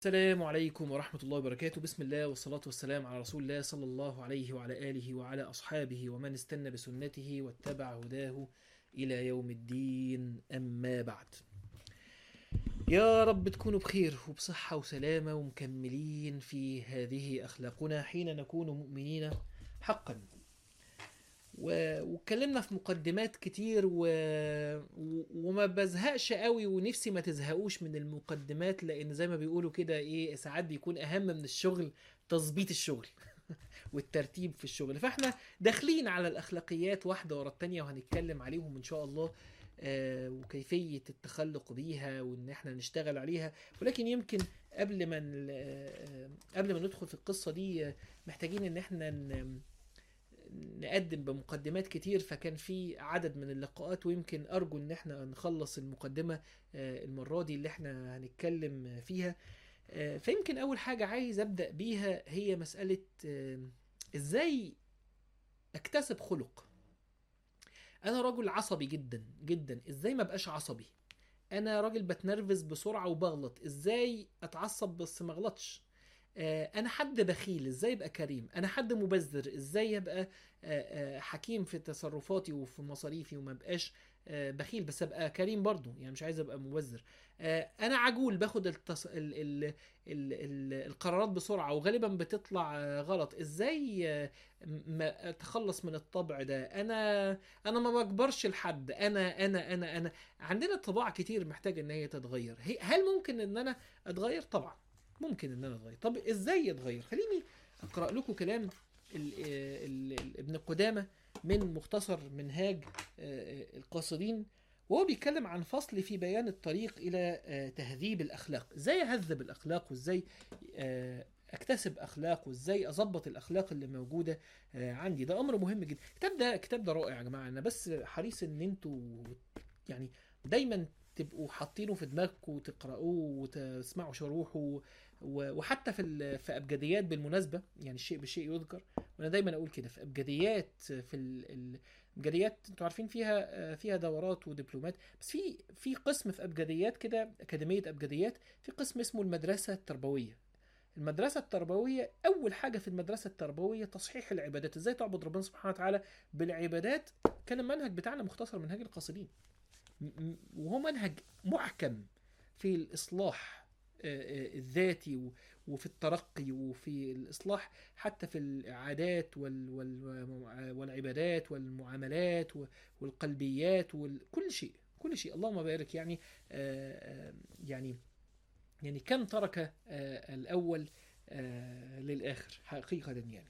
السلام عليكم ورحمة الله وبركاته بسم الله والصلاة والسلام على رسول الله صلى الله عليه وعلى آله وعلى أصحابه ومن استنى بسنته واتبع هداه إلى يوم الدين أما بعد يا رب تكونوا بخير وبصحة وسلامة ومكملين في هذه أخلاقنا حين نكون مؤمنين حقا و- واتكلمنا في مقدمات كتير و... و... وما بزهقش قوي ونفسي ما تزهقوش من المقدمات لان زي ما بيقولوا كده ايه ساعات بيكون اهم من الشغل تظبيط الشغل والترتيب في الشغل فاحنا داخلين على الاخلاقيات واحده ورا التانيه وهنتكلم عليهم ان شاء الله آه وكيفيه التخلق بيها وان احنا نشتغل عليها ولكن يمكن قبل ما ن- آه، قبل ما ندخل في القصه دي آه، محتاجين ان احنا ن... نقدم بمقدمات كتير فكان في عدد من اللقاءات ويمكن ارجو ان احنا نخلص المقدمه آه، المره دي اللي احنا هنتكلم فيها آه، فيمكن اول حاجه عايز ابدا بيها هي مساله آه، ازاي اكتسب خلق انا راجل عصبي جدا جدا ازاي ما بقاش عصبي انا راجل بتنرفز بسرعه وبغلط ازاي اتعصب بس ما اغلطش آه، انا حد بخيل ازاي ابقى كريم انا حد مبذر ازاي ابقى آه، آه، حكيم في تصرفاتي وفي مصاريفي وما بقاش آه، بخيل بس ابقى كريم برضو يعني مش عايز ابقى مبذر آه، انا عجول باخد التص... ال... ال... ال... ال... القرارات بسرعه وغالبا بتطلع آه، غلط ازاي آه، ما اتخلص من الطبع ده انا انا ما بكبرش لحد انا انا انا انا عندنا طباع كتير محتاجه ان هي تتغير هي- هل ممكن ان انا اتغير طبعا ممكن ان انا اتغير طب ازاي اتغير خليني اقرا لكم كلام ال ال ال ابن قدامه من مختصر منهاج آه، آه، القاصدين وهو بيتكلم عن فصل في بيان الطريق الى آه، تهذيب الاخلاق ازاي اهذب الاخلاق وازاي آه، اكتسب اخلاق وازاي اظبط الاخلاق اللي موجوده آه، عندي ده امر مهم جدا الكتاب ده الكتاب ده رائع يا جماعه انا بس حريص ان انتوا يعني دايما تبقوا حاطينه في دماغكم وتقرأوه وتسمعوا شروحه و- وحتى في ال- في ابجديات بالمناسبه يعني الشيء بالشيء يذكر وانا دايما اقول كده في ابجديات في ال- ال- الابجديات انتوا عارفين فيها فيها دورات ودبلومات بس في في قسم في ابجديات كده اكاديميه ابجديات في قسم اسمه المدرسه التربويه المدرسة التربوية أول حاجة في المدرسة التربوية تصحيح العبادات إزاي تعبد ربنا سبحانه وتعالى بالعبادات كان المنهج بتاعنا مختصر منهج القاصدين م- م- وهو منهج محكم في الإصلاح آه، آه، الذاتي و- وفي الترقي وفي الإصلاح حتى في العادات وال وال والعبادات والمعاملات و- والقلبيات وكل شيء كل شيء اللهم بارك يعني آه، آه، يعني يعني كم ترك آه، الأول آه، للآخر حقيقة يعني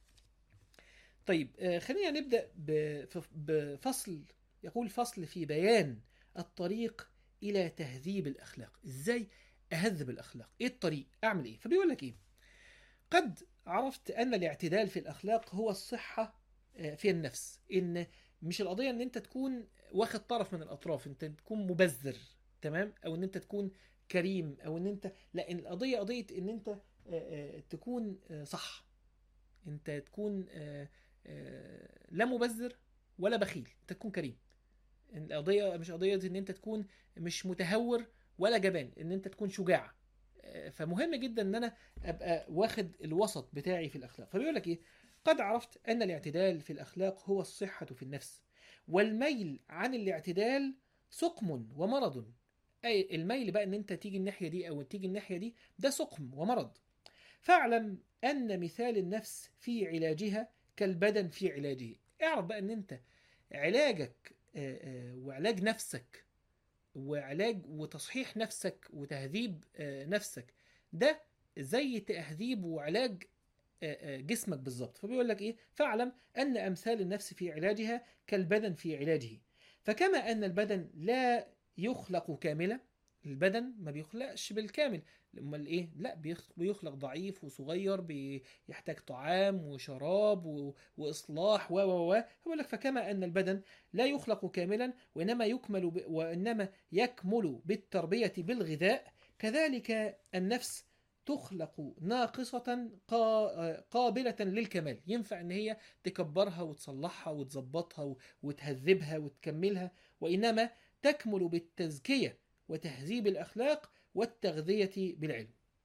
طيب آه، خلينا نبدأ بف- بفصل يقول فصل في بيان الطريق إلى تهذيب الأخلاق إزاي أهذب الأخلاق إيه الطريق أعمل إيه فبيقول لك إيه قد عرفت أن الاعتدال في الأخلاق هو الصحة آه، في النفس إن مش القضية إن أنت تكون واخد طرف من الأطراف أنت تكون مبذر تمام أو إن أنت تكون كريم أو إن أنت لا إن القضية قضية إن أنت آه، آه، تكون آه، صح أنت تكون آه، آه، لا مبذر ولا بخيل أنت تكون كريم القضية مش قضية إن أنت تكون مش متهور ولا جبان إن أنت تكون شجاع آه، فمهم جدا ان انا ابقى واخد الوسط بتاعي في الاخلاق فبيقول لك ايه قد عرفت ان الاعتدال في الاخلاق هو الصحه في النفس والميل عن الاعتدال سقم ومرض اي الميل بقى ان انت تيجي الناحيه دي او تيجي الناحيه دي ده سقم ومرض فاعلم ان مثال النفس في علاجها كالبدن في علاجه اعرف بقى ان انت علاجك آه، آه، وعلاج نفسك وعلاج وتصحيح نفسك وتهذيب آه، نفسك ده زي تهذيب وعلاج آه، آه، جسمك بالظبط فبيقول لك ايه فاعلم ان امثال النفس في علاجها كالبدن في علاجه فكما ان البدن لا يخلق كاملا البدن ما بيخلقش بالكامل امال ايه لا بيخ- بيخلق ضعيف وصغير بيحتاج طعام وشراب و... واصلاح و و و بيقول لك فكما ان البدن لا يخلق كاملا وانما يكمل ب... وانما يكمل بالتربيه بالغذاء كذلك النفس تخلق ناقصة قا- قابلة للكمال ينفع ان هي تكبرها وتصلحها وتظبطها و- وتهذبها وتكملها وانما تكمل بالتزكية وتهذيب الاخلاق والتغذية بالعلم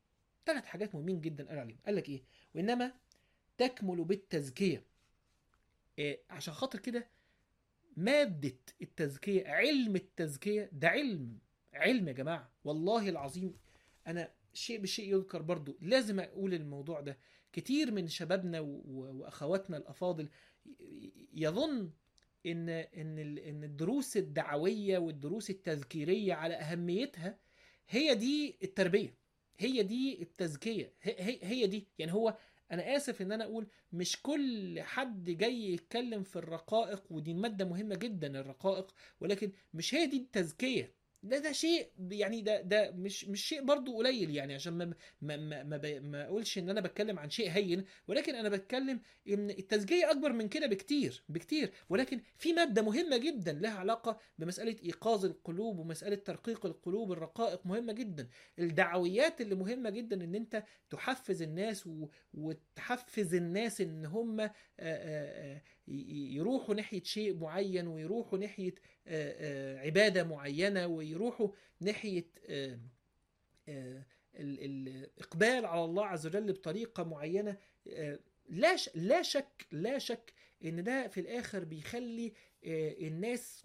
ثلاث حاجات مهمين جدا قال عليهم قال لك ايه وانما تكمل بالتزكيه إيه عشان خاطر كده ماده التزكيه علم التزكيه ده علم علم يا جماعه والله العظيم انا شيء بشيء يذكر برضو لازم اقول الموضوع ده كتير من شبابنا و- و- واخواتنا الافاضل ي- يظن ان ان ال- ان الدروس الدعويه والدروس التذكيريه على اهميتها هي دي التربيه هي دي التزكيه هي, هي, هي دي يعني هو انا اسف ان انا اقول مش كل حد جاي يتكلم في الرقائق ودي ماده مهمه جدا الرقائق ولكن مش هي دي التزكيه ده ده شيء يعني ده ده مش مش شيء برضو قليل يعني عشان ما ما ما ما, ب- ما اقولش ان انا بتكلم عن شيء هين ولكن انا بتكلم ان التزكيه اكبر من كده بكتير بكتير ولكن في ماده مهمه جدا لها علاقه بمساله ايقاظ القلوب ومساله ترقيق القلوب الرقائق مهمه جدا الدعويات اللي مهمه جدا ان انت تحفز الناس و... وتحفز الناس ان هم آه، آه، آه، ي- يروحوا ناحيه شيء معين ويروحوا ناحيه آه، آه، عباده معينه ويروحوا ناحيه آه، آه، ال- الاقبال على الله عز وجل بطريقه معينه آه، لا ش- لا شك لا شك ان ده في الاخر بيخلي آه، الناس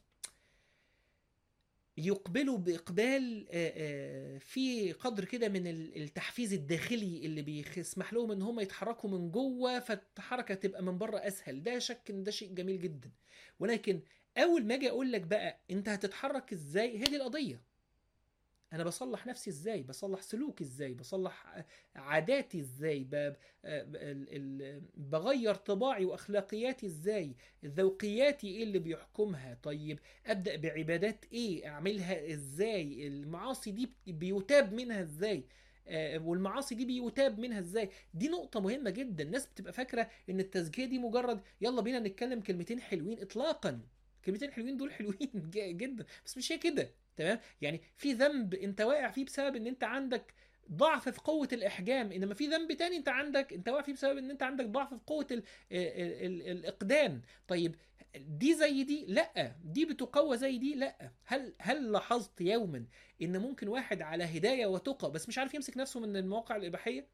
يقبلوا باقبال آه، آه، في قدر كده من ال- التحفيز الداخلي اللي بيسمح لهم ان هم يتحركوا من جوه فالحركه تبقى من بره اسهل ده شك ان ده شيء جميل جدا ولكن اول ما اجي اقول لك بقى انت هتتحرك ازاي هي دي القضيه انا بصلح نفسي ازاي بصلح سلوكي ازاي بصلح عاداتي ازاي ب... ال... ال... بغير طباعي واخلاقياتي ازاي ذوقياتي ايه اللي بيحكمها طيب ابدا بعبادات ايه اعملها ازاي المعاصي دي بيتاب منها ازاي آه، والمعاصي دي بيتاب منها ازاي دي نقطة مهمة جدا الناس بتبقى فاكرة ان التزكية دي مجرد يلا بينا نتكلم كلمتين حلوين اطلاقا كلمتين حلوين دول حلوين ج- جدا بس مش هي كده تمام يعني في ذنب انت واقع فيه بسبب ان انت عندك ضعف في قوة الإحجام إنما في ذنب تاني أنت عندك أنت واقع فيه بسبب إن أنت عندك ضعف في قوة ال... ال... ال... الإقدام طيب دي زي دي لا دي بتقوى زي دي لا هل هل لاحظت يوما ان ممكن واحد على هدايه وتقى بس مش عارف يمسك نفسه من المواقع الاباحيه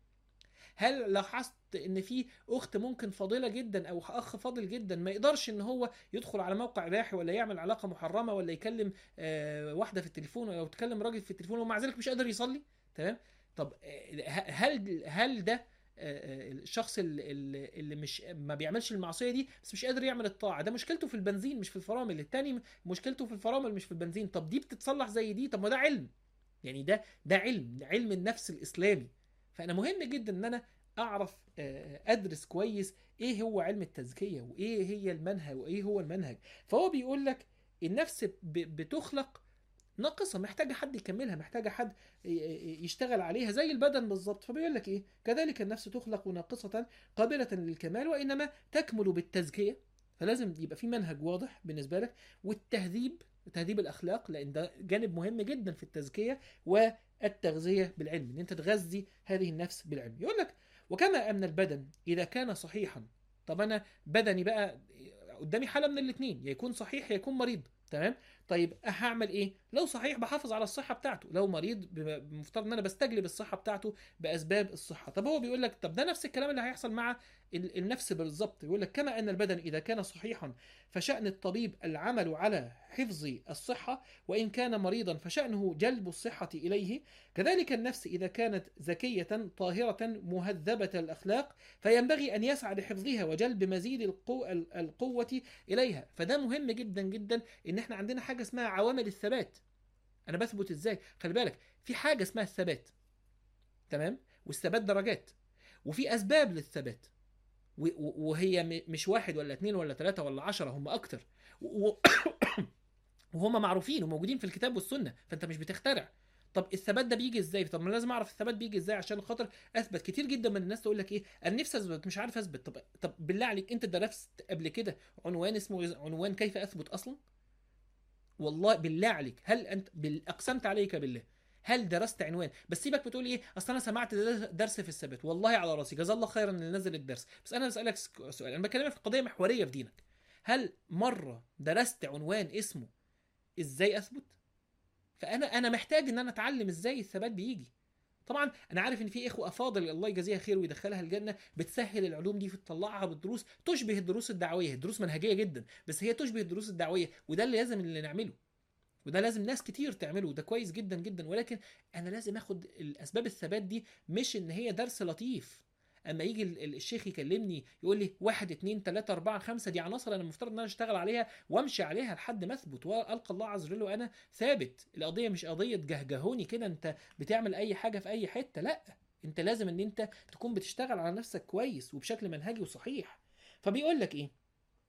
هل لاحظت ان في اخت ممكن فاضله جدا او اخ فاضل جدا ما يقدرش ان هو يدخل على موقع اباحي ولا يعمل علاقه محرمه ولا يكلم آه، واحده في التليفون ولا يتكلم راجل في التليفون ومع ذلك مش قادر يصلي تمام طب آه، هل هل ده آه، الشخص اللي, اللي مش ما بيعملش المعصيه دي بس مش قادر يعمل الطاعه ده مشكلته في البنزين مش في الفرامل التاني مشكلته في الفرامل مش في البنزين طب دي بتتصلح زي دي طب ما ده علم يعني ده ده علم ده علم النفس الاسلامي فانا مهم جدا ان انا اعرف آه، ادرس كويس ايه هو علم التزكيه وايه هي المنهج وايه هو المنهج فهو بيقول لك النفس ب- بتخلق ناقصه محتاجه حد يكملها محتاجه حد ي- ي- يشتغل عليها زي البدن بالظبط فبيقول لك ايه كذلك النفس تخلق ناقصه قابله للكمال وانما تكمل بالتزكيه فلازم يبقى في منهج واضح بالنسبه لك والتهذيب تهذيب الاخلاق لان ده جانب مهم جدا في التزكيه والتغذيه بالعلم ان انت تغذي هذه النفس بالعلم يقول لك وكما ان البدن اذا كان صحيحا طب انا بدني بقى قدامي حاله من الاثنين يا يكون صحيح يا يكون مريض تمام طيب هعمل ايه لو صحيح بحافظ على الصحه بتاعته لو مريض ب- بمفترض ان انا بستجلب الصحه بتاعته باسباب الصحه طب هو بيقول لك طب ده نفس الكلام اللي هيحصل مع ال- النفس بالظبط يقول لك كما ان البدن اذا كان صحيحا فشان الطبيب العمل على حفظ الصحه وان كان مريضا فشانه جلب الصحه اليه كذلك النفس اذا كانت زكيه طاهره مهذبه الاخلاق فينبغي ان يسعى لحفظها وجلب مزيد القو... القوه اليها فده مهم جدا جدا ان احنا عندنا حاجه اسمها عوامل الثبات انا بثبت ازاي خلي بالك في حاجه اسمها الثبات تمام والثبات درجات وفي اسباب للثبات و- و- وهي م- مش واحد ولا اتنين ولا تلاتة ولا عشرة هم اكتر و- و- وهم معروفين وموجودين في الكتاب والسنة فانت مش بتخترع طب الثبات ده بيجي ازاي طب ما أنا لازم اعرف الثبات بيجي ازاي عشان خاطر اثبت كتير جدا من الناس تقول لك ايه انا نفسي اثبت مش عارف اثبت طب طب بالله عليك انت درست قبل كده عنوان اسمه عنوان كيف اثبت اصلا والله بالله عليك هل انت بال... اقسمت عليك بالله هل درست عنوان بس سيبك بتقول ايه اصل انا سمعت درس في الثبات والله على راسي جزا الله خيرا اللي نزل الدرس بس انا بسالك سك- سؤال انا بكلمك في قضيه محوريه في دينك هل مره درست عنوان اسمه ازاي اثبت فانا انا محتاج ان انا اتعلم ازاي الثبات بيجي طبعا انا عارف ان في اخوه افاضل الله يجازيها خير ويدخلها الجنه بتسهل العلوم دي وتطلعها بالدروس تشبه الدروس الدعويه الدروس منهجيه جدا بس هي تشبه الدروس الدعويه وده اللي لازم اللي نعمله وده لازم ناس كتير تعمله وده كويس جدا جدا ولكن انا لازم اخد الاسباب الثبات دي مش ان هي درس لطيف اما يجي ال- ال- الشيخ يكلمني يقول لي واحد اتنين تلاته اربعه خمسه دي عناصر انا المفترض ان انا اشتغل عليها وامشي عليها لحد ما اثبت والقى الله عز وجل وانا ثابت القضيه مش قضيه جهجهوني كده انت بتعمل اي حاجه في اي حته لا انت لازم ان انت تكون بتشتغل على نفسك كويس وبشكل منهجي وصحيح فبيقول لك ايه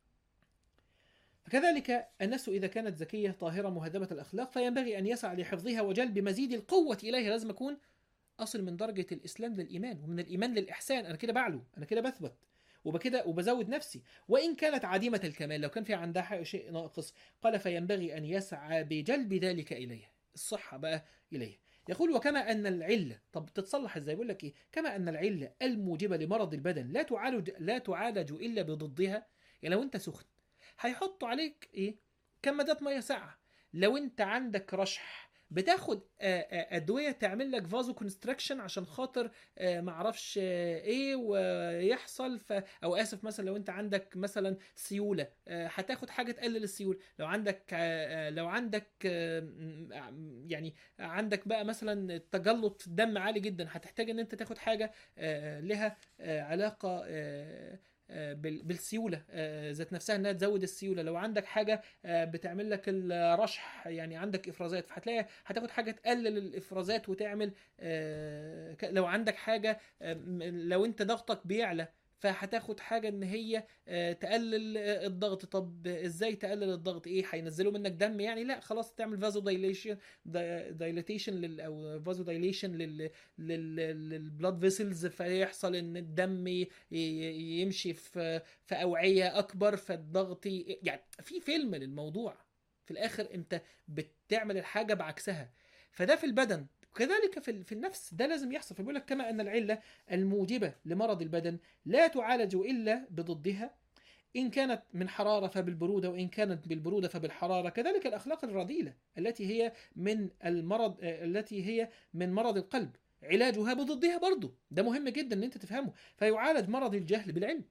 فكذلك النفس إذا كانت زكية طاهرة مهذبة الأخلاق فينبغي أن يسعى لحفظها وجلب مزيد القوة إليها لازم أكون أصل من درجة الإسلام للإيمان ومن الإيمان للإحسان أنا كده بعلو أنا كده بثبت وبكده وبزود نفسي وإن كانت عديمة الكمال لو كان في عندها شيء ناقص قال فينبغي أن يسعى بجلب ذلك إليها الصحة بقى إليها يقول وكما أن العلة طب تتصلح إزاي يقول لك إيه كما أن العلة الموجبة لمرض البدن لا تعالج لا تعالج إلا بضدها يعني لو أنت سخن هيحطوا عليك ايه كمادات ميه ساقعه لو انت عندك رشح بتاخد آه، آه، ادويه تعمل لك فازو كونستراكشن عشان خاطر آه، معرفش آه، ايه ويحصل ف او اسف مثلا لو انت عندك مثلا سيوله آه، هتاخد حاجه تقلل السيوله لو عندك آه، آه، لو عندك آه، م- يعني عندك بقى مثلا تجلط دم عالي جدا هتحتاج ان انت تاخد حاجه آه، لها آه، علاقه آه، آه، بال- بالسيوله آه، ذات نفسها انها تزود السيوله لو عندك حاجه آه، بتعمل لك الرشح يعني عندك افرازات فهتلاقي هتاخد حاجه تقلل الافرازات وتعمل آه، ك- لو عندك حاجه آه، م- لو انت ضغطك بيعلى فهتاخد حاجه ان هي آه، تقلل آه، الضغط طب ازاي تقلل الضغط ايه هينزلوا منك دم يعني لا خلاص تعمل فازو دايليشن دايليتيشن لل او فازو دايليشن لل للبلاد فيسلز فيحصل ان الدم ي- ي- يمشي في في اوعيه اكبر فالضغط ي- يعني في فيلم للموضوع في الاخر انت بتعمل الحاجه بعكسها فده في البدن كذلك في ال- في النفس ده لازم يحصل فبيقول لك كما ان العله الموجبه لمرض البدن لا تعالج الا بضدها إن كانت من حرارة فبالبرودة وإن كانت بالبرودة فبالحرارة كذلك الأخلاق الرذيلة التي هي من المرض آه، التي هي من مرض القلب علاجها بضدها برضه ده مهم جدا ان انت تفهمه فيعالج مرض الجهل بالعلم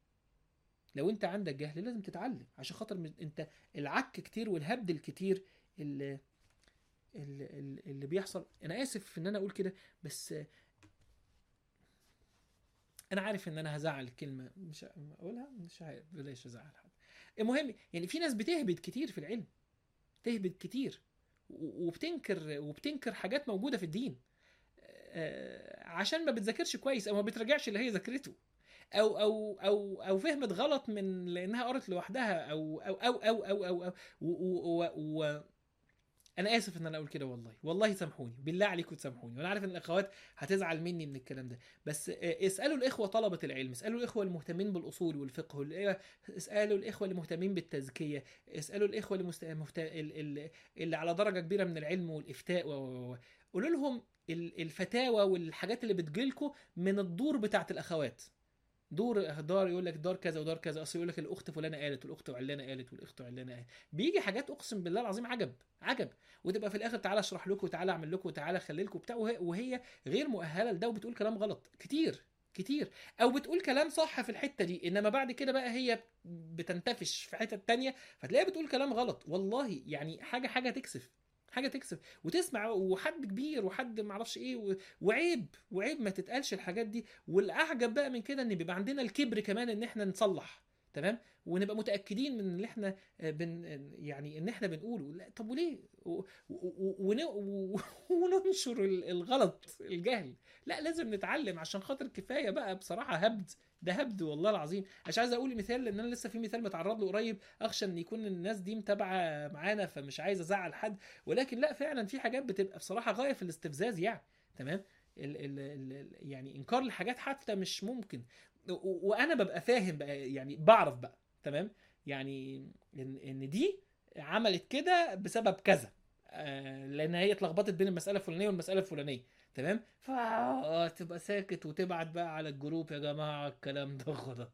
لو انت عندك جهل لازم تتعلم عشان خاطر من- انت العك كتير والهبد الكتير اللي اللي, اللي بيحصل انا اسف ان انا اقول كده بس آه، انا عارف ان انا هزعل كلمه مش اقولها مش عارف بلاش ازعل حد المهم يعني في ناس بتهبد كتير في العلم تهبد كتير و- وبتنكر وبتنكر حاجات موجوده في الدين آه، عشان ما بتذاكرش كويس او ما بتراجعش اللي هي ذاكرته او او او او فهمت غلط من لانها قرت لوحدها او او او او او او, أو و, و, و, و انا اسف ان انا اقول كده والله والله سامحوني بالله عليكم تسامحوني وانا عارف ان الاخوات هتزعل مني من الكلام ده بس آه، اسالوا الاخوه طلبه العلم اسالوا الاخوه المهتمين بالاصول والفقه وال- اسالوا الاخوه اللي مهتمين بالتزكيه اسالوا الاخوه اللي, مست... مهت... ال- ال- اللي على درجه كبيره من العلم والافتاء و... و... و... قولوا لهم ال- الفتاوى والحاجات اللي بتجيلكوا من الدور بتاعت الاخوات دور دار يقول لك دار كذا ودار كذا اصل يقول لك الاخت فلانه قالت والاخت علانه قالت والاخت علانه قالت بيجي حاجات اقسم بالله العظيم عجب عجب وتبقى في الاخر تعالى اشرح لكم وتعالى اعمل لكم وتعالى اخلي لكم بتاع وهي, وهي غير مؤهله لده وبتقول كلام غلط كتير كتير او بتقول كلام صح في الحته دي انما بعد كده بقى هي بتنتفش في حته تانية فتلاقيها بتقول كلام غلط والله يعني حاجه حاجه تكسف حاجه تكسف وتسمع وحد كبير وحد معرفش ايه و... وعيب وعيب ما تتقالش الحاجات دي والاعجب بقى من كده ان بيبقى عندنا الكبر كمان ان احنا نصلح تمام ونبقى متاكدين من اللي احنا آه، بن يعني ان احنا بنقوله لا طب وليه و- و- و- ون- و- وننشر ال- الغلط الجهل لا لازم نتعلم عشان خاطر كفايه بقى بصراحه هبد ده هبد والله العظيم مش عايز اقول مثال لان انا لسه في مثال متعرض له قريب اخشى ان يكون الناس دي متابعه معانا فمش عايز ازعل حد ولكن لا فعلا في حاجات بتبقى بصراحه غايه في الاستفزاز يعني تمام ال ال ال يعني انكار الحاجات حتى مش ممكن و- وانا ببقى فاهم بقى يعني بعرف بقى تمام يعني ان ان دي عملت كده بسبب كذا آه، لان هي اتلخبطت بين المساله الفلانيه والمساله الفلانيه تمام فتبقى ساكت وتبعت بقى على الجروب يا جماعه الكلام ده غلط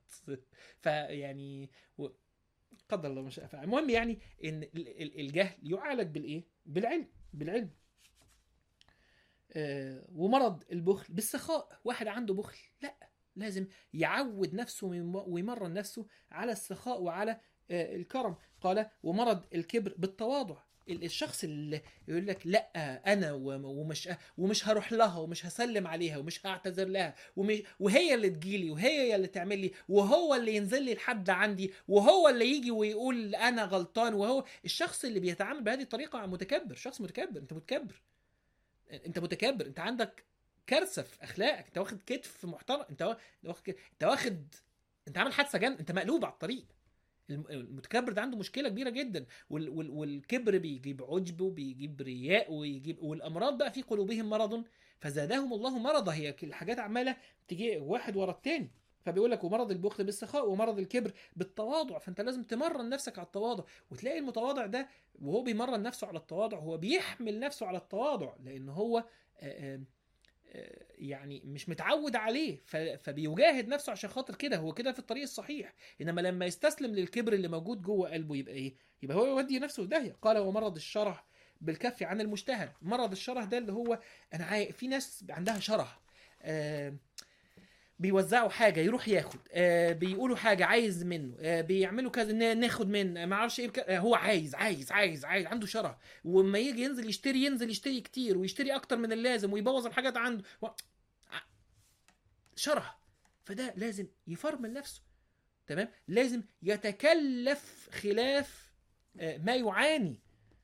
فيعني و... قدر الله ما شاء فعل المهم يعني ان ال- ال- الجهل يعالج بالايه بالعلم بالعلم آه، ومرض البخل بالسخاء واحد عنده بخل لا لازم يعود نفسه ويم- ويمرن نفسه على السخاء وعلى آه، الكرم قال ومرض الكبر بالتواضع ال- الشخص اللي يقول لك لا انا وم- ومش ومش هروح لها ومش هسلم عليها ومش هعتذر لها ومش وهي اللي تجيلي وهي اللي تعمل لي وهو اللي ينزل لي لحد عندي وهو اللي يجي ويقول انا غلطان وهو الشخص اللي بيتعامل بهذه الطريقه متكبر شخص متكبر انت متكبر انت متكبر انت عندك كارثه في اخلاقك انت واخد كتف محترم انت وا- انت واخد انت واخد انت عامل حادثه جن انت مقلوب على الطريق الم- المتكبر ده عنده مشكله كبيره جدا وال... وال... والكبر بيجيب عجب وبيجيب رياء ويجيب والامراض بقى في قلوبهم مرض فزادهم الله مرضا هي الحاجات عماله تيجي واحد ورا التاني فبيقول لك ومرض البخل بالسخاء ومرض الكبر بالتواضع فانت لازم تمرن نفسك على التواضع وتلاقي المتواضع ده وهو بيمرن نفسه على التواضع هو بيحمل نفسه على التواضع لان هو آه، آه، آه، يعني مش متعود عليه ف- فبيجاهد نفسه عشان خاطر كده هو كده في الطريق الصحيح انما لما يستسلم للكبر اللي موجود جوه قلبه يبقى ايه يبقى هو يودي نفسه في داهيه قال ومرض الشرح بالكف عن المشتهى مرض الشره ده اللي هو انا عاي... في ناس عندها شره آه بيوزعوا حاجه يروح ياخد آه بيقولوا حاجه عايز منه آه بيعملوا كذا نا- ناخد من ما اعرفش ايه بك... آه هو عايز عايز عايز عايز عنده شره وما يجي ينزل يشتري ينزل يشتري كتير ويشتري اكتر من اللازم ويبوظ الحاجات عنده و... ع- شره فده لازم يفرمل نفسه تمام لازم يتكلف خلاف آه، ما يعاني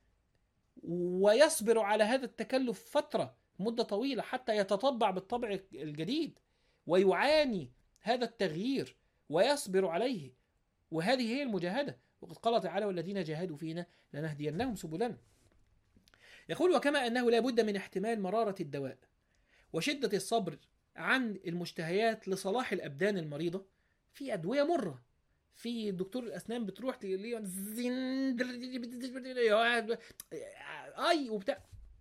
ويصبر على هذا التكلف فترة مدة طويلة حتى يتطبع بالطبع الجديد ويعاني هذا التغيير ويصبر عليه وهذه هي المجاهدة وقد قال تعالى والذين جاهدوا فينا لنهدينهم سبلنا يقول وكما أنه لا بد من احتمال مرارة الدواء وشدة الصبر عن المشتهيات لصلاح الأبدان المريضة في أدوية مرة في دكتور الأسنان بتروح تقول لي اي وبتاع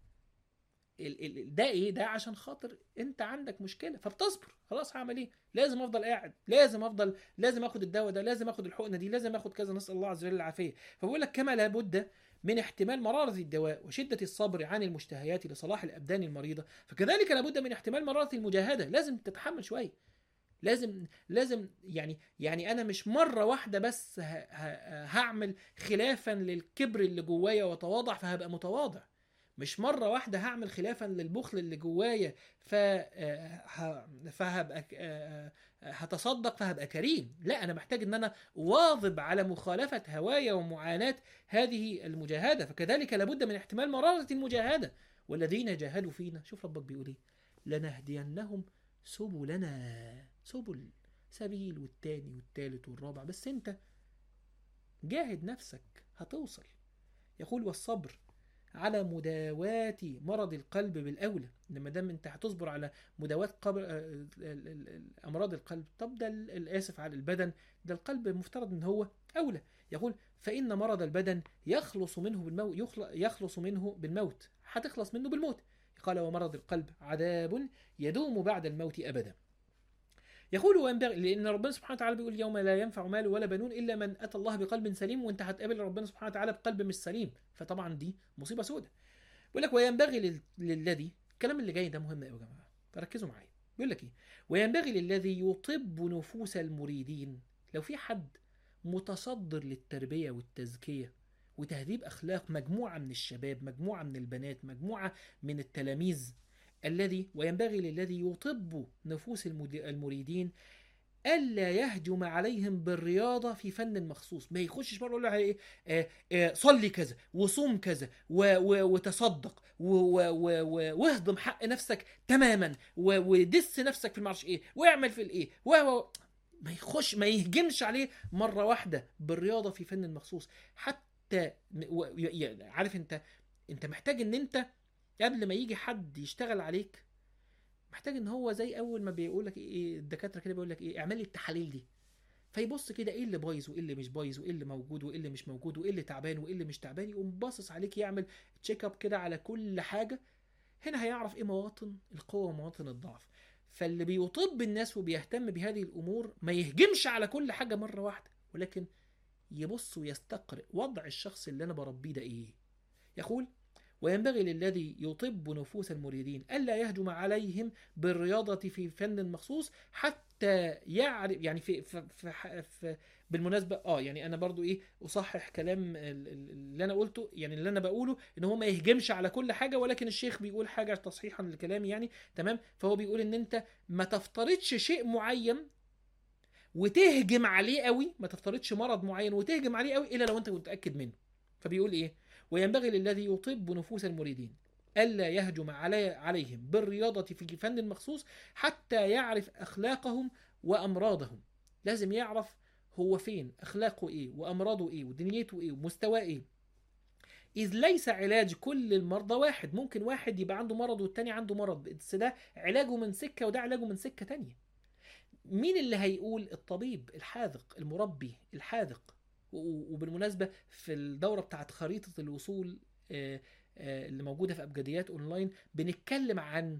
ال- ال- ده ايه ده عشان خاطر انت عندك مشكله فبتصبر خلاص هعمل ايه لازم افضل قاعد لازم افضل لازم اخد الدواء ده لازم اخد الحقنه دي لازم اخد كذا نسال الله عز وجل العافيه فبقول لك كما لابد من احتمال مرارة الدواء وشدة الصبر عن المشتهيات لصلاح الأبدان المريضة فكذلك لابد من احتمال مرارة المجاهدة لازم تتحمل شوية لازم لازم يعني يعني انا مش مره واحده بس ه- ه- هعمل خلافا للكبر اللي جوايا واتواضع فهبقى متواضع مش مره واحده هعمل خلافا للبخل اللي جوايا ف آه، ه- فهبقى ك- آه، آه، هتصدق فهبقى كريم لا انا محتاج ان انا واظب على مخالفه هوايا ومعاناه هذه المجاهده فكذلك لابد من احتمال مراره المجاهده والذين جاهدوا فينا شوف ربك بيقول ايه لنهدينهم سبلنا سبل سبيل والتاني والتالت والرابع بس انت جاهد نفسك هتوصل يقول والصبر على مداواة مرض القلب بالأولى لما دام انت هتصبر على مداواة قبر آه، ال- ال- ال- أمراض القلب طب ده ال- الآسف على البدن ده القلب المفترض ان هو أولى يقول فإن مرض البدن يخلص منه بالموت يخلص منه بالموت هتخلص منه بالموت قال ومرض القلب عذاب يدوم بعد الموت أبدا يقول وينبغي لان ربنا سبحانه وتعالى بيقول يوم لا ينفع مال ولا بنون الا من اتى الله بقلب سليم وانت هتقابل ربنا سبحانه وتعالى بقلب مش سليم فطبعا دي مصيبه سوداء بيقول لك وينبغي لل- للذي الكلام اللي جاي ده مهم قوي يا جماعه فركزوا معايا بيقول لك ايه وينبغي للذي يطب نفوس المريدين لو في حد متصدر للتربيه والتزكيه وتهذيب اخلاق مجموعه من الشباب مجموعه من البنات مجموعه من التلاميذ الذي وينبغي للذي يطب نفوس المد- المريدين الا يهجم عليهم بالرياضه في فن مخصوص ما يخشش مره يقول له ايه آه آه صلي كذا وصوم كذا و و وتصدق و و و و واهضم حق نفسك تماما و ودس نفسك في المعرفش ايه واعمل في الايه و و ما يخش ما يهجمش عليه مره واحده بالرياضه في فن مخصوص حتى م- و- ي- عارف انت انت محتاج ان انت قبل ما يجي حد يشتغل عليك محتاج ان هو زي اول ما بيقول لك ايه الدكاتره كده بيقول لك ايه اعمل لي التحاليل دي فيبص كده ايه اللي بايظ وايه اللي مش بايظ وايه اللي موجود وايه اللي مش موجود وايه اللي تعبان وايه اللي مش تعبان يقوم باصص عليك يعمل تشيك اب كده على كل حاجه هنا هيعرف ايه مواطن القوه ومواطن الضعف فاللي بيطب الناس وبيهتم بهذه الامور ما يهجمش على كل حاجه مره واحده ولكن يبص ويستقرئ وضع الشخص اللي انا بربيه ده ايه يقول وينبغي للذي يطب نفوس المريدين ألا يهجم عليهم بالرياضة في فن مخصوص حتى يعرف يعني في, في, في, في بالمناسبة اه يعني انا برضو ايه اصحح كلام ال- ال- اللي انا قلته يعني اللي انا بقوله ان هو ما يهجمش على كل حاجة ولكن الشيخ بيقول حاجة تصحيحا لكلامي يعني تمام فهو بيقول ان انت ما تفترضش شيء معين وتهجم عليه قوي ما تفترضش مرض معين وتهجم عليه قوي الا لو انت متاكد منه فبيقول ايه وينبغي للذي يطب نفوس المريدين الا يهجم علي عليهم بالرياضه في فن مخصوص حتى يعرف اخلاقهم وامراضهم لازم يعرف هو فين اخلاقه ايه وامراضه ايه ودنيته ايه ومستواه ايه إذ ليس علاج كل المرضى واحد ممكن واحد يبقى عنده مرض والتاني عنده مرض بس ده علاجه من سكة وده علاجه من سكة تانية مين اللي هيقول الطبيب الحاذق المربي الحاذق و- وبالمناسبة في الدورة بتاعت خريطة الوصول آه، آه، اللي موجودة في أبجديات أونلاين بنتكلم عن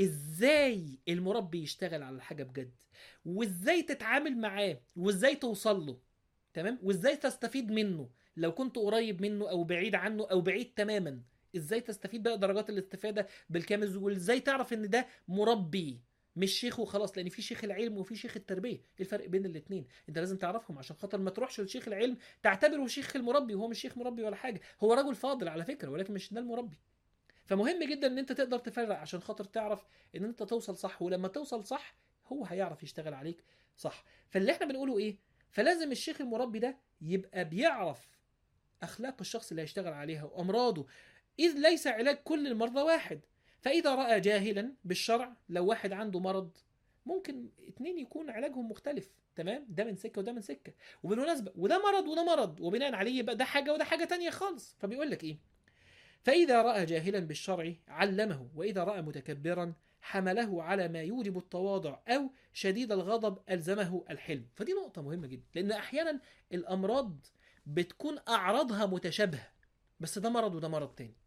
ازاي المربي يشتغل على الحاجة بجد وازاي تتعامل معاه وازاي توصل له تمام وازاي تستفيد منه لو كنت قريب منه او بعيد عنه او بعيد تماما ازاي تستفيد بقى درجات الاستفادة بالكامل وازاي تعرف ان ده مربي مش شيخ وخلاص لان في شيخ العلم وفي شيخ التربيه ايه الفرق بين الاثنين انت لازم تعرفهم عشان خاطر ما تروحش لشيخ العلم تعتبره شيخ المربي وهو مش شيخ مربي ولا حاجه هو رجل فاضل على فكره ولكن مش ده المربي فمهم جدا ان انت تقدر تفرق عشان خاطر تعرف ان انت توصل صح ولما توصل صح هو هيعرف يشتغل عليك صح فاللي احنا بنقوله ايه فلازم الشيخ المربي ده يبقى بيعرف اخلاق الشخص اللي هيشتغل عليها وامراضه اذ ليس علاج كل المرضى واحد فاذا راى جاهلا بالشرع لو واحد عنده مرض ممكن اتنين يكون علاجهم مختلف تمام ده من سكه وده من سكه وبالمناسبه وده مرض وده مرض وبناء عليه يبقى ده حاجه وده حاجه تانية خالص فبيقول لك ايه فاذا راى جاهلا بالشرع علمه واذا راى متكبرا حمله على ما يوجب التواضع او شديد الغضب الزمه الحلم فدي نقطه مهمه جدا لان احيانا الامراض بتكون اعراضها متشابهه بس ده مرض وده مرض تاني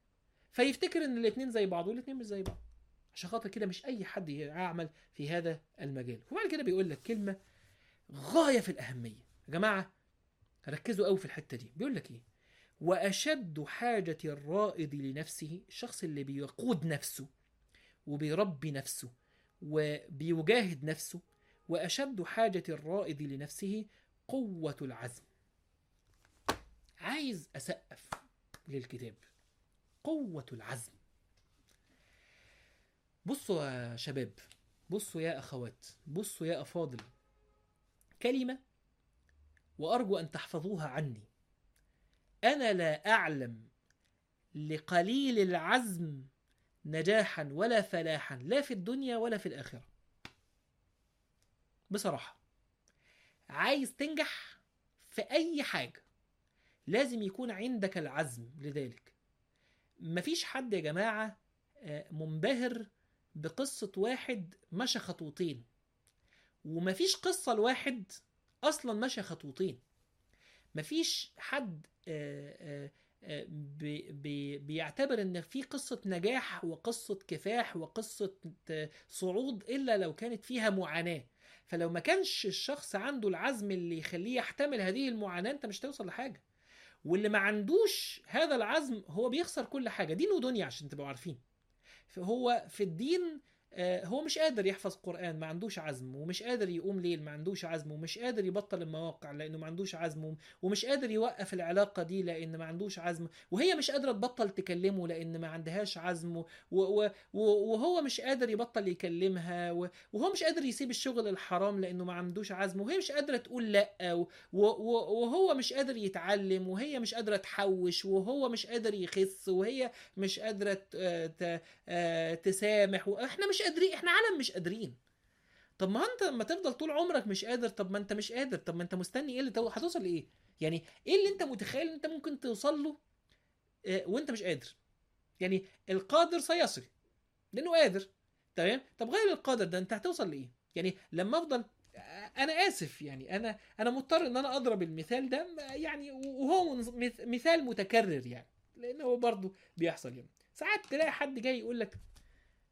فيفتكر ان الاثنين زي بعض والاثنين مش زي بعض عشان خاطر كده مش اي حد يعمل في هذا المجال وبعد كده بيقول لك كلمه غايه في الاهميه يا جماعه ركزوا قوي في الحته دي بيقول لك ايه واشد حاجه الرائد لنفسه الشخص اللي بيقود نفسه وبيربي نفسه وبيجاهد نفسه واشد حاجه الرائد لنفسه قوه العزم عايز اسقف للكتاب قوه العزم بصوا يا شباب بصوا يا اخوات بصوا يا افاضل كلمه وارجو ان تحفظوها عني انا لا اعلم لقليل العزم نجاحا ولا فلاحا لا في الدنيا ولا في الاخره بصراحه عايز تنجح في اي حاجه لازم يكون عندك العزم لذلك مفيش حد يا جماعه آه، منبهر بقصه واحد مشى خطوتين ومفيش قصه لواحد اصلا مشى خطوتين مفيش حد آه، آه، آه، بي- بي- بيعتبر ان في قصه نجاح وقصه كفاح وقصه آه، صعود الا لو كانت فيها معاناه فلو ما كانش الشخص عنده العزم اللي يخليه يحتمل هذه المعاناه انت مش توصل لحاجه واللي ما عندوش هذا العزم هو بيخسر كل حاجه دين ودنيا عشان تبقوا عارفين فهو في الدين آه، هو مش قادر يحفظ قرآن ما عندوش عزم ومش قادر يقوم ليل ما عندوش عزم ومش قادر يبطل المواقع لأنه ما عندوش عزم ومش قادر يوقف العلاقة دي لأن ما عندوش عزم وهي مش قادرة تبطل تكلمه لأن ما عندهاش عزم و- و- و- وهو مش قادر يبطل يكلمها و- وهو مش قادر يسيب الشغل الحرام لأنه ما عندوش عزم وهي مش قادرة تقول لأ و- و- وهو مش قادر يتعلم وهي مش قادرة تحوش وهو مش قادر يخس وهي مش قادرة ت- ت- آه، تسامح واحنا مش قادرين احنا عالم مش قادرين طب ما انت لما تفضل طول عمرك مش قادر طب ما انت مش قادر طب ما انت مستني ايه اللي تو... هتوصل لايه يعني ايه اللي انت متخيل ان انت ممكن توصل له آه، وانت مش قادر يعني القادر سيصل لانه قادر تمام طب غير القادر ده انت هتوصل لايه يعني لما افضل آه، انا اسف يعني انا انا مضطر ان انا اضرب المثال ده يعني وهو مث- مثال متكرر يعني لانه هو برضه بيحصل يعني ساعات تلاقي حد جاي يقول لك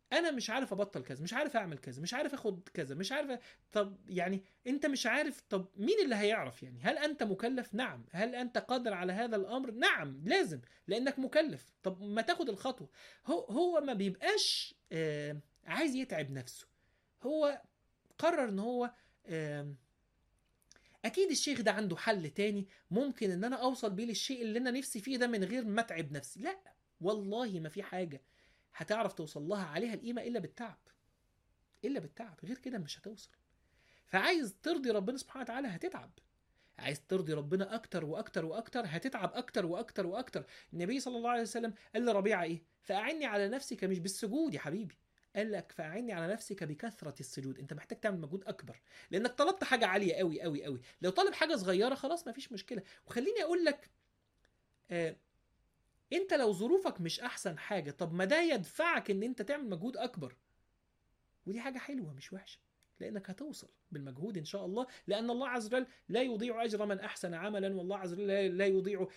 انا مش عارف ابطل كذا مش عارف اعمل كذا مش عارف اخد كذا مش عارف أ... طب يعني انت مش عارف طب مين اللي هيعرف يعني هل انت مكلف نعم هل انت قادر على هذا الامر نعم لازم لانك مكلف طب ما تاخد الخطوه هو هو ما بيبقاش آه عايز يتعب نفسه هو قرر ان هو آه اكيد الشيخ ده عنده حل تاني ممكن ان انا اوصل بيه للشيء اللي انا نفسي فيه ده من غير ما اتعب نفسي لا والله ما في حاجه هتعرف توصل لها عليها القيمه الا بالتعب الا بالتعب غير كده مش هتوصل فعايز ترضي ربنا سبحانه وتعالى هتتعب عايز ترضي ربنا اكتر واكتر واكتر هتتعب اكتر واكتر واكتر النبي صلى الله عليه وسلم قال لربيعه ايه فاعني على نفسك مش بالسجود يا حبيبي قال لك فاعني على نفسك بكثره السجود انت محتاج تعمل مجهود اكبر لانك طلبت حاجه عاليه قوي قوي قوي لو طالب حاجه صغيره خلاص مفيش مشكله وخليني اقول لك آه انت لو ظروفك مش احسن حاجه طب ما ده يدفعك ان انت تعمل مجهود اكبر ودي حاجه حلوه مش وحشه لانك هتوصل بالمجهود ان شاء الله لان الله عز وجل لا يضيع اجر من احسن عملا والله عز وجل لا يضيع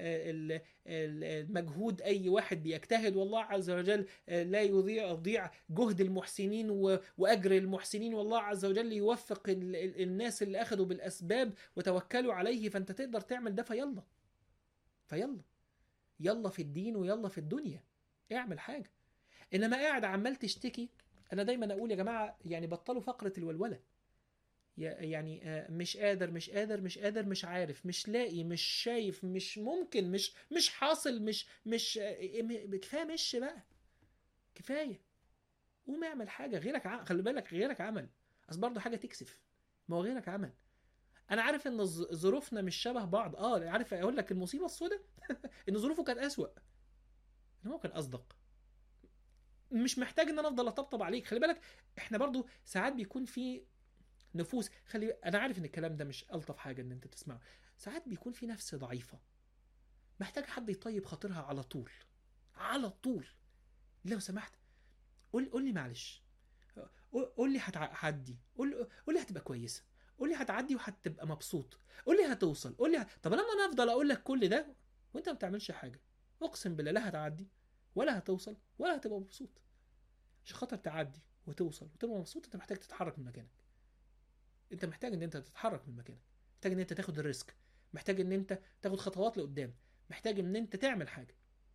مجهود اي واحد بيجتهد والله عز وجل لا يضيع يضيع جهد المحسنين واجر المحسنين والله عز وجل يوفق الناس اللي اخذوا بالاسباب وتوكلوا عليه فانت تقدر تعمل ده فيلا فيلا يلا في الدين ويلا في الدنيا اعمل حاجه انما قاعد عمال تشتكي انا دايما اقول يا جماعه يعني بطلوا فقره الولوله يعني مش قادر مش قادر مش قادر مش عارف مش لاقي مش شايف مش ممكن مش مش حاصل مش مش كفايه مش بقى كفايه قوم اعمل حاجه غيرك ع... خلي بالك غيرك عمل اصل برضه حاجه تكسف ما هو غيرك عمل انا عارف ان ظروفنا مش شبه بعض اه عارف اقول لك المصيبه السوداء ان ظروفه كانت اسوأ ان هو كان اصدق مش محتاج ان انا افضل اطبطب عليك خلي بالك احنا برضو ساعات بيكون في نفوس خلي انا عارف ان الكلام ده مش الطف حاجه ان انت تسمعه ساعات بيكون في نفس ضعيفه محتاج حد يطيب خاطرها على طول على طول لو سمحت قول قول لي معلش قول لي هتعدي قول قول لي هتبقى كويسه قول لي هتعدي وهتبقى مبسوط قول لي هتوصل قول لي ه... طب لما انا افضل اقول لك كل ده وانت ما بتعملش حاجه اقسم بالله لا هتعدي ولا هتوصل ولا هتبقى مبسوط عشان خاطر تعدي وتوصل وتبقى مبسوط انت محتاج تتحرك من مكانك انت محتاج ان انت تتحرك من مكانك محتاج ان انت تاخد الريسك محتاج ان انت تاخد خطوات لقدام محتاج ان انت تعمل حاجه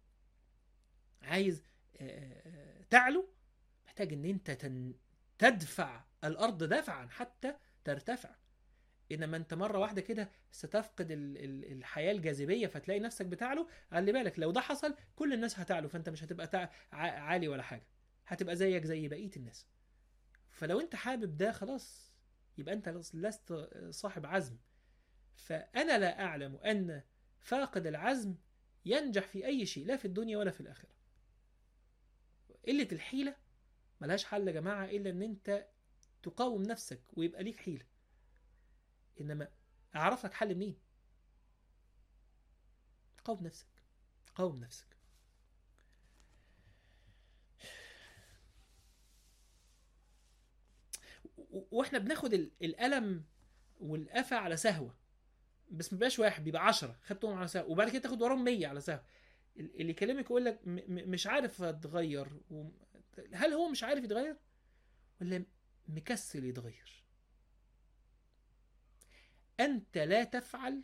عايز تعلو محتاج ان انت تن... تدفع الارض دفعا حتى ترتفع انما انت مره واحده كده ستفقد ال ال الحياه الجاذبيه فتلاقي نفسك بتعلو خلي بالك لو ده حصل كل الناس هتعلو فانت مش هتبقى تع... عالي ولا حاجه هتبقى زيك زي بقيه الناس فلو انت حابب ده خلاص يبقى انت لست صاحب عزم فانا لا اعلم ان فاقد العزم ينجح في اي شيء لا في الدنيا ولا في الاخره قله الحيله ملهاش حل يا جماعه الا ان انت تقاوم نفسك ويبقى ليك حيله انما اعرف لك حل منين قاوم نفسك قاوم نفسك واحنا بناخد الالم والقفا على سهوه بس ما بيبقاش واحد بيبقى 10 خدتهم على سهوه وبعد كده تاخد وراهم 100 على سهوه اللي يكلمك يقول لك مش عارف اتغير هل هو مش عارف يتغير ولا مكسل يتغير انت لا تفعل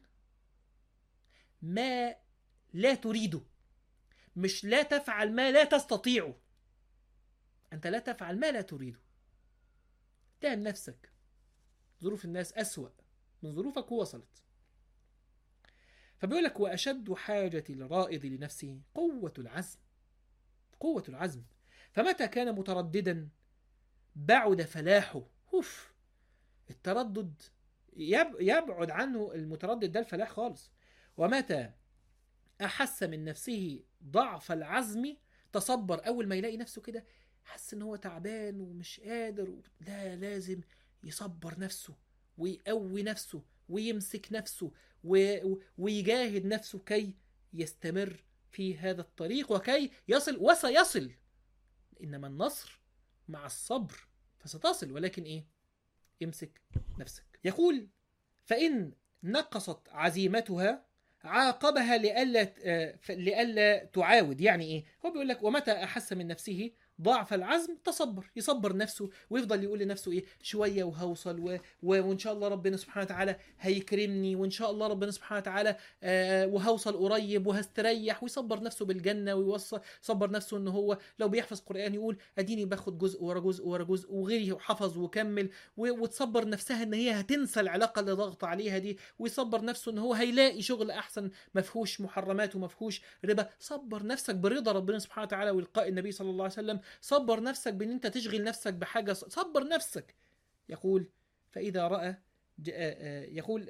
ما لا تريده مش لا تفعل ما لا تستطيعه انت لا تفعل ما لا تريده اتهم نفسك ظروف الناس أسوأ من ظروفك ووصلت فبيقول لك وأشد حاجة الرائد لنفسه قوة العزم قوة العزم فمتى كان مترددا بعد فلاحه اوف التردد يبعد عنه المتردد ده الفلاح خالص ومتى أحس من نفسه ضعف العزم تصبر أول ما يلاقي نفسه كده حس ان هو تعبان ومش قادر و... لا لازم يصبر نفسه ويقوي نفسه ويمسك نفسه و... ويجاهد نفسه كي يستمر في هذا الطريق وكي يصل وسيصل انما النصر مع الصبر فستصل ولكن ايه امسك نفسك يقول فان نقصت عزيمتها عاقبها لئلا لئلا تعاود يعني ايه هو بيقول لك ومتى احس من نفسه ضعف العزم تصبر يصبر نفسه ويفضل يقول لنفسه ايه شويه وهوصل و... و... وان شاء الله ربنا سبحانه وتعالى هيكرمني وان شاء الله ربنا سبحانه وتعالى آه وهوصل قريب وهستريح ويصبر نفسه بالجنه ويصبر نفسه ان هو لو بيحفظ قران يقول اديني باخد جزء ورا جزء ورا جزء وغيره حفظ وكمل و... وتصبر نفسها ان هي هتنسى العلاقه اللي ضغط عليها دي ويصبر نفسه ان هو هيلاقي شغل احسن ما فيهوش محرمات وما فيهوش ربا صبر نفسك برضا ربنا سبحانه وتعالى والقاء النبي صلى الله عليه وسلم صبر نفسك بان انت تشغل نفسك بحاجه صبر نفسك يقول فاذا راى يقول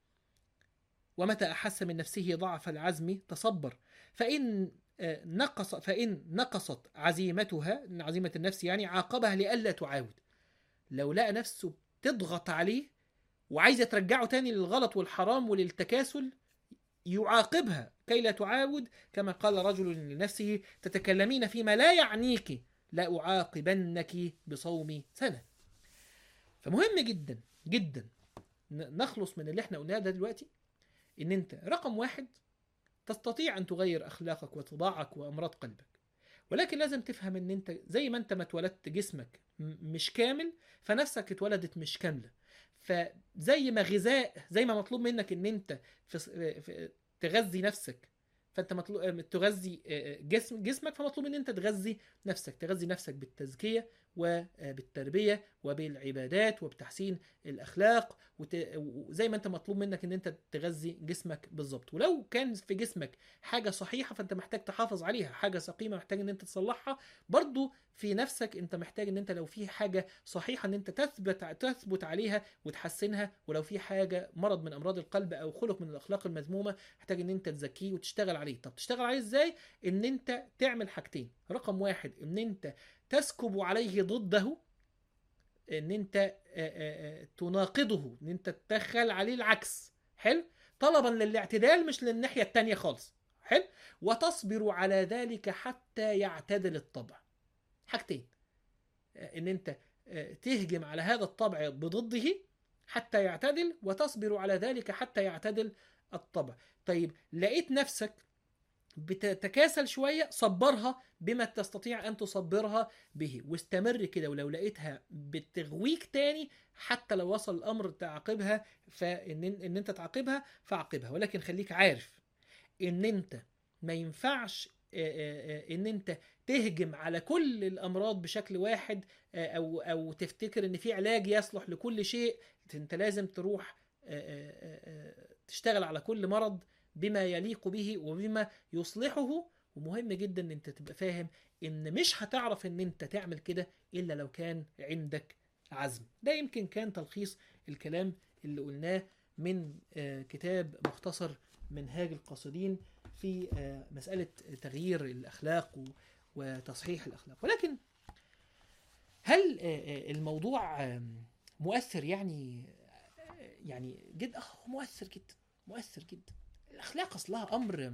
ومتى احس من نفسه ضعف العزم تصبر فان نقص فان نقصت عزيمتها عزيمه النفس يعني عاقبها لئلا تعاود لو لقى نفسه تضغط عليه وعايزه ترجعه تاني للغلط والحرام وللتكاسل يعاقبها كي لا تعاود كما قال رجل لنفسه تتكلمين فيما لا يعنيك لا أعاقبنك بصوم سنة فمهم جدا جدا نخلص من اللي احنا قلناه ده دلوقتي ان انت رقم واحد تستطيع ان تغير اخلاقك وطباعك وامراض قلبك ولكن لازم تفهم ان انت زي ما انت ما اتولدت جسمك مش كامل فنفسك اتولدت مش كامله فزي ما غذاء زي ما مطلوب منك ان انت في في تغذي نفسك فانت مطلوب تغذي جسم جسمك فمطلوب ان انت تغذي نفسك تغذي نفسك بالتزكيه وبالتربيه وبالعبادات وبتحسين الاخلاق وزي ما انت مطلوب منك ان انت تغذي جسمك بالظبط ولو كان في جسمك حاجه صحيحه فانت محتاج تحافظ عليها حاجه سقيمه محتاج ان انت تصلحها برضو في نفسك انت محتاج ان انت لو في حاجه صحيحه ان انت تثبت تثبت عليها وتحسنها ولو في حاجه مرض من امراض القلب او خلق من الاخلاق المذمومه محتاج ان انت تزكيه وتشتغل عليه طب تشتغل عليه ازاي ان انت تعمل حاجتين رقم واحد ان انت تسكب عليه ضده ان انت تناقضه ان انت تدخل عليه العكس حلو طلبا للاعتدال مش للناحيه التانية خالص حلو وتصبر على ذلك حتى يعتدل الطبع حاجتين ان انت تهجم على هذا الطبع بضده حتى يعتدل وتصبر على ذلك حتى يعتدل الطبع طيب لقيت نفسك بتتكاسل شويه صبرها بما تستطيع ان تصبرها به واستمر كده ولو لقيتها بتغويك تاني حتى لو وصل الامر تعاقبها فان ان انت تعاقبها فاعاقبها ولكن خليك عارف ان انت ما ينفعش ان انت تهجم على كل الامراض بشكل واحد او او تفتكر ان في علاج يصلح لكل شيء انت لازم تروح تشتغل على كل مرض بما يليق به وبما يصلحه ومهم جدا ان انت تبقى فاهم ان مش هتعرف ان انت تعمل كده الا لو كان عندك عزم ده يمكن كان تلخيص الكلام اللي قلناه من كتاب مختصر منهاج القاصدين في مسألة تغيير الأخلاق وتصحيح الأخلاق ولكن هل الموضوع مؤثر يعني يعني جد مؤثر جدا مؤثر جدا الاخلاق اصلها امر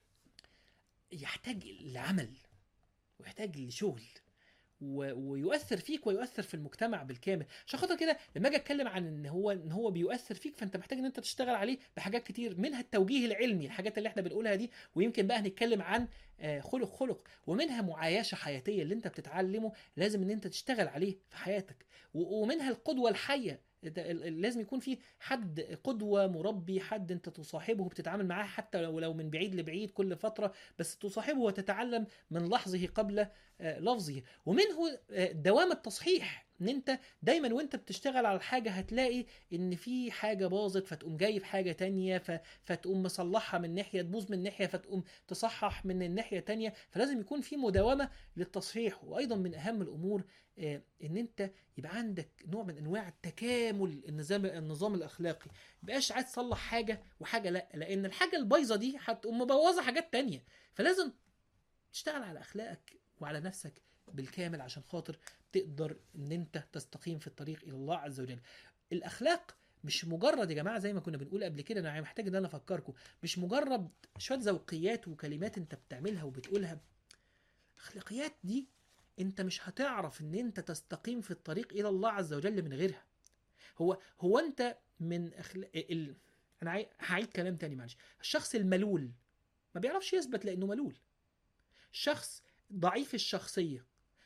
يحتاج لعمل ويحتاج لشغل ويؤثر فيك ويؤثر في المجتمع بالكامل عشان خاطر كده لما اجي اتكلم عن ان هو ان هو بيؤثر فيك فانت محتاج ان انت تشتغل عليه بحاجات كتير منها التوجيه العلمي الحاجات اللي احنا بنقولها دي ويمكن بقى هنتكلم عن خلق خلق ومنها معايشه حياتيه اللي انت بتتعلمه لازم ان انت تشتغل عليه في حياتك ومنها القدوه الحيه لازم يكون في حد قدوة مربي حد انت تصاحبه بتتعامل معاه حتى لو من بعيد لبعيد كل فترة بس تصاحبه وتتعلم من لحظه قبل لفظه ومنه دوام التصحيح ان انت دايما وانت بتشتغل على حاجة هتلاقي ان في حاجة باظت فتقوم جايب حاجة تانية فتقوم مصلحها من ناحية تبوظ من ناحية فتقوم تصحح من الناحية تانية فلازم يكون في مداومة للتصحيح وايضا من اهم الامور ان انت يبقى عندك نوع من انواع التكامل النظام النظام الاخلاقي مبقاش عايز تصلح حاجه وحاجه لا لان الحاجه البايظه دي هتقوم مبوظه حاجات تانية فلازم تشتغل على اخلاقك وعلى نفسك بالكامل عشان خاطر تقدر ان انت تستقيم في الطريق الى الله عز وجل الاخلاق مش مجرد يا جماعه زي ما كنا بنقول قبل كده انا محتاج ان انا افكركم مش مجرد شويه ذوقيات وكلمات انت بتعملها وبتقولها اخلاقيات دي انت مش هتعرف ان انت تستقيم في الطريق الى الله عز وجل من غيرها هو هو انت من أخلا... ال... انا عاي... هعيد كلام تاني معلش الشخص الملول ما بيعرفش يثبت لانه ملول شخص ضعيف الشخصيه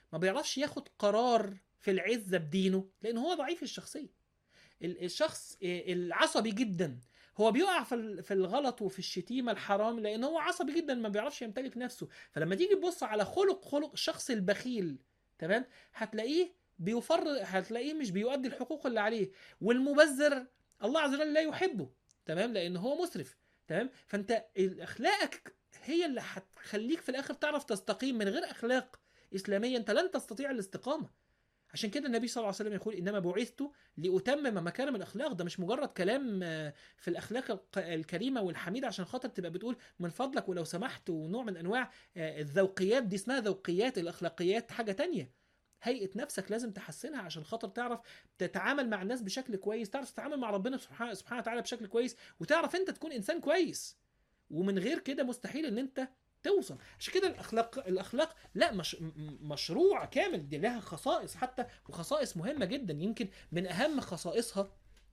ما بيعرفش ياخد قرار في العزه بدينه لان هو ضعيف الشخصيه ال- الشخص آه، العصبي جدا هو بيقع في ال- في الغلط وفي الشتيمه الحرام لان هو عصبي جدا ما بيعرفش يمتلك نفسه فلما تيجي تبص على خلق خلق الشخص البخيل تمام هتلاقيه بيفر هتلاقيه مش بيؤدي الحقوق اللي عليه والمبذر الله عز وجل لا يحبه تمام لان هو مسرف تمام فانت اخلاقك هي اللي هتخليك في الاخر تعرف تستقيم من غير اخلاق اسلاميه انت لن تستطيع الاستقامه عشان كده النبي صلى الله عليه وسلم يقول انما بعثت لاتمم مكارم الاخلاق ده مش مجرد كلام آه، في الاخلاق الق- الكريمه والحميده عشان خاطر تبقى بتقول من فضلك ولو سمحت ونوع من انواع آه، الذوقيات دي اسمها ذوقيات الاخلاقيات حاجه تانية هيئه نفسك لازم تحسنها عشان خاطر تعرف تتعامل مع الناس بشكل كويس تعرف تتعامل مع ربنا سبحانه سبحانه وتعالى بشكل كويس وتعرف انت تكون انسان كويس ومن غير كده مستحيل ان انت توصل عشان كده الاخلاق الاخلاق لا مش م- مشروع كامل دي لها خصائص حتى وخصائص مهمه جدا يمكن من اهم خصائصها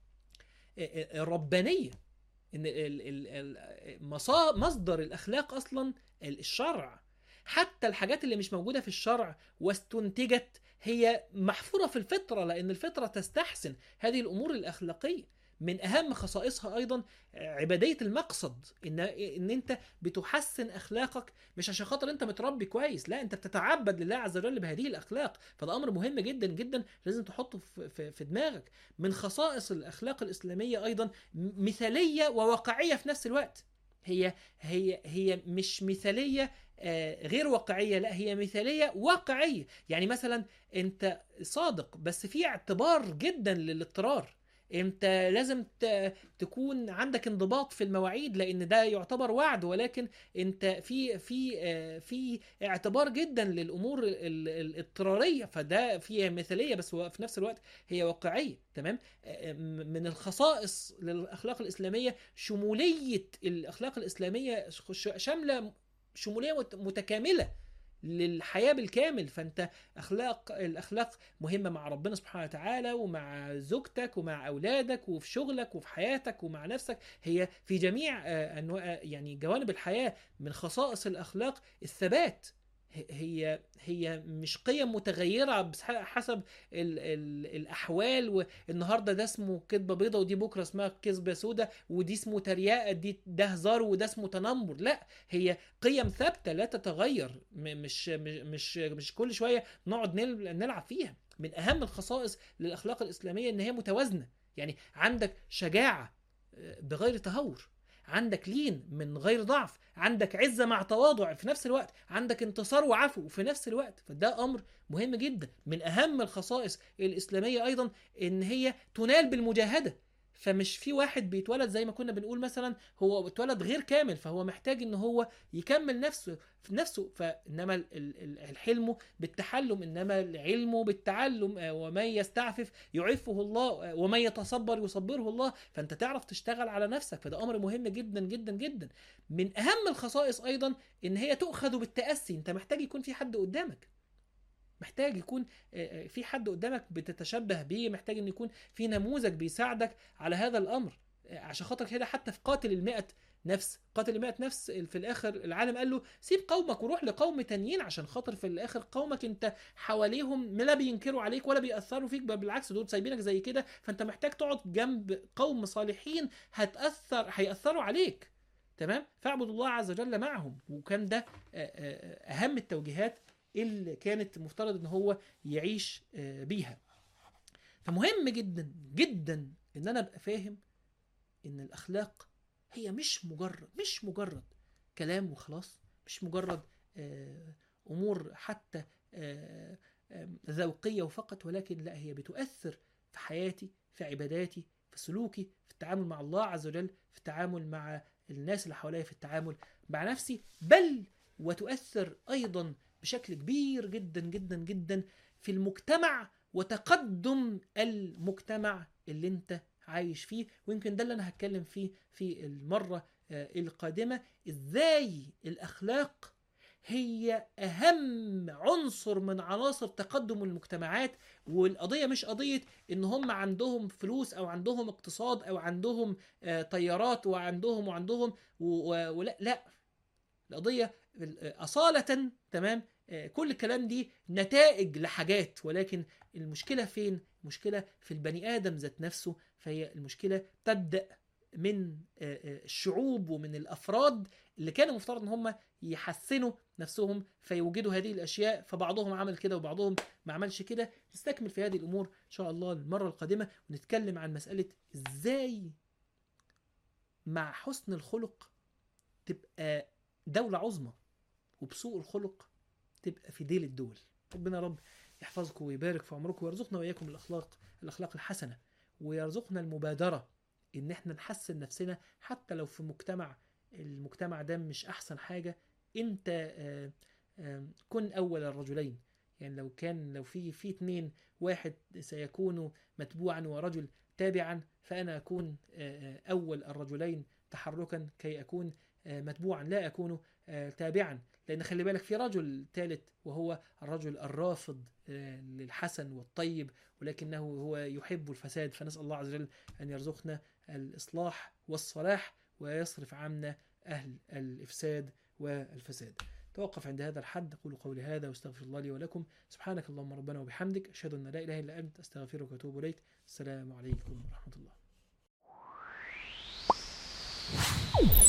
الربانيه ان ال- ال- ال- مصا- مصدر الاخلاق اصلا الشرع حتى الحاجات اللي مش موجوده في الشرع واستنتجت هي محفوره في الفطره لان الفطره تستحسن هذه الامور الاخلاقيه من اهم خصائصها ايضا عباديه المقصد ان ان انت بتحسن اخلاقك مش عشان خاطر انت متربي كويس لا انت بتتعبد لله عز وجل بهذه الاخلاق فده امر مهم جدا جدا لازم تحطه في, في, في دماغك من خصائص الاخلاق الاسلاميه ايضا م- مثاليه وواقعيه في نفس الوقت هي هي هي مش مثاليه آه، غير واقعيه لا هي مثاليه واقعيه يعني مثلا انت صادق بس في اعتبار جدا للاضطرار انت لازم ت- تكون عندك انضباط في المواعيد لان ده يعتبر وعد ولكن انت في في آه، في اعتبار جدا للامور ال- ال- الاضطراريه فده فيها مثاليه بس هو في نفس الوقت هي واقعيه تمام آه، م- من الخصائص للاخلاق الاسلاميه شموليه الاخلاق الاسلاميه ش- شامله شموليه مت- متكامله للحياه بالكامل فانت اخلاق الاخلاق مهمه مع ربنا سبحانه وتعالى ومع زوجتك ومع اولادك وفي شغلك وفي حياتك ومع نفسك هي في جميع آه، انواع يعني جوانب الحياه من خصائص الاخلاق الثبات ه- هي هي مش قيم متغيره بس حسب ال ال الاحوال والنهارده ده اسمه كذبه بيضه ودي بكره اسمها كذبه سودة ودي اسمه تريقه دي ده هزار وده اسمه تنمر لا هي قيم ثابته لا تتغير م- مش مش مش, مش كل شويه نقعد نل- نلعب فيها من اهم الخصائص للاخلاق الاسلاميه ان هي متوازنه يعني عندك شجاعه آه، بغير تهور عندك لين من غير ضعف عندك عزة مع تواضع في نفس الوقت عندك انتصار وعفو في نفس الوقت فده أمر مهم جدا من أهم الخصائص الإسلامية أيضا إن هي تنال بالمجاهدة فمش في واحد بيتولد زي ما كنا بنقول مثلا هو اتولد غير كامل فهو محتاج ان هو يكمل نفسه في نفسه فانما ال- ال- ال- الحلم بالتحلم انما العلم بالتعلم آه، ومن يستعفف يعفه الله آه، ومن يتصبر يصبره الله فانت تعرف تشتغل على نفسك فده امر مهم جدا جدا جدا من اهم الخصائص ايضا ان هي تؤخذ بالتاسي انت محتاج يكون في حد قدامك محتاج يكون آه، آه، في حد قدامك بتتشبه بيه محتاج ان يكون في نموذج بيساعدك على هذا الامر آه، عشان خاطر كده حتى في قاتل المئة نفس قاتل المئة نفس في الاخر العالم قال له سيب قومك وروح لقوم تانيين عشان خاطر في الاخر قومك انت حواليهم لا بينكروا عليك ولا بيأثروا فيك بل بالعكس دول سايبينك زي كده فانت محتاج تقعد جنب قوم صالحين هتأثر هيأثروا عليك تمام فاعبد الله عز وجل معهم وكان ده آه، آه، اهم التوجيهات اللي كانت مفترض ان هو يعيش آه، بيها فمهم جدا جدا ان انا ابقى فاهم ان الاخلاق هي مش مجرد مش مجرد كلام وخلاص مش مجرد آه، امور حتى آه، آه، ذوقيه وفقط ولكن لا هي بتؤثر في حياتي في عباداتي في سلوكي في التعامل مع الله عز وجل في التعامل مع الناس اللي حواليا في التعامل مع نفسي بل وتؤثر ايضا بشكل كبير جدا جدا جدا في المجتمع وتقدم المجتمع اللي انت عايش فيه ويمكن ده اللي انا هتكلم فيه في المره آه، القادمه ازاي الاخلاق هي اهم عنصر من عناصر تقدم المجتمعات والقضيه مش قضيه ان هم عندهم فلوس او عندهم اقتصاد او عندهم آه، طيارات وعندهم وعندهم و- و- ولا لا القضيه اصاله تمام آه، كل الكلام دي نتائج لحاجات ولكن المشكله فين المشكله في البني ادم ذات نفسه فهي المشكله تبدا من آه، آه، الشعوب ومن الافراد اللي كان المفترض ان هم يحسنوا نفسهم فيوجدوا هذه الاشياء فبعضهم عمل كده وبعضهم ما عملش كده نستكمل في هذه الامور ان شاء الله المره القادمه ونتكلم عن مساله ازاي مع حسن الخلق تبقى دوله عظمى وبسوء الخلق تبقى في ديل الدول ربنا يا رب يحفظكم ويبارك في عمركم ويرزقنا واياكم الاخلاق الاخلاق الحسنه ويرزقنا المبادره ان احنا نحسن نفسنا حتى لو في مجتمع المجتمع ده مش احسن حاجه انت آه، آه، كن اول الرجلين يعني لو كان لو في في اتنين واحد سيكون متبوعا ورجل تابعا فانا اكون آه، آه، اول الرجلين تحركا كي اكون آه، متبوعا لا اكون آه، تابعا لان خلي بالك في رجل ثالث وهو الرجل الرافض آه، للحسن والطيب ولكنه هو يحب الفساد فنسال الله عز وجل ان يرزقنا الاصلاح والصلاح ويصرف عنا اهل الافساد والفساد توقف عند هذا الحد اقول قولي هذا واستغفر الله لي ولكم سبحانك اللهم ربنا وبحمدك اشهد ان لا اله الا انت استغفرك واتوب اليك السلام عليكم ورحمه الله